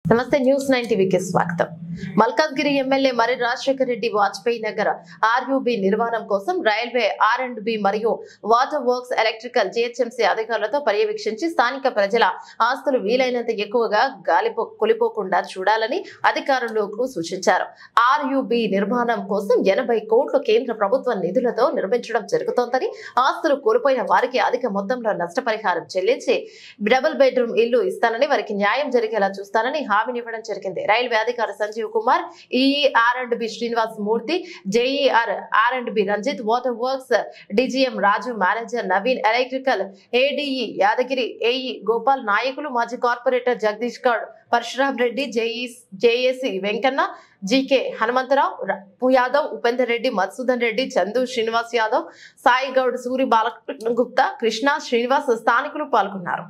నమస్తే news nine టీవీకి స్వాగతం మల్కాజ్గిరి ఎమ్మెల్యే మరి రాజశేఖర రెడ్డి వాజ్పేయి నగర్ ఆర్యూబీ నిర్మాణం కోసం రైల్వే ఆర్ అండ్ బి మరియు వాటర్ వర్క్స్ ఎలక్ట్రికల్ జిహెచ్ఎంసీ అధికారులతో పర్యవేక్షించి స్థానిక ప్రజల ఆస్తులు వీలైనంత ఎక్కువగా గాలిపో కొలిపోకుండా చూడాలని అధికారులకు సూచించారు ఆర్యూబీ నిర్మాణం కోసం ఎనభై కోట్లు కేంద్ర ప్రభుత్వ నిధులతో నిర్మించడం జరుగుతోందని ఆస్తులు కోల్పోయిన వారికి అధిక మొత్తంలో నష్టపరిహారం చెల్లించి డబుల్ బెడ్రూమ్ ఇల్లు ఇస్తానని వారికి న్యాయం జరిగేలా చూస్తానని హామీనివ్వడం జరిగింది రైల్వే అధికారి Sanjeev Kumar EE R and B Srinivas Murthy JE R R and B Ranjith water works DGM Raju manager Naveen electrical ADE Yadagiri AE Gopal నాయకులు మాజీ corporator Jagadish Goud Parashuram Reddy JE JAC Venkanna GK Hanumantharao ర- యాదవ్ ఉపేందర్ రెడ్డి మధుసూదన్ రెడ్డి చందు శ్రీనివాస్ యాదవ్ సాయి గౌడ్ సూరి బాలగుప్తా కృష్ణ శ్రీనివాస్ స్థానికులు పాల్గొన్నారు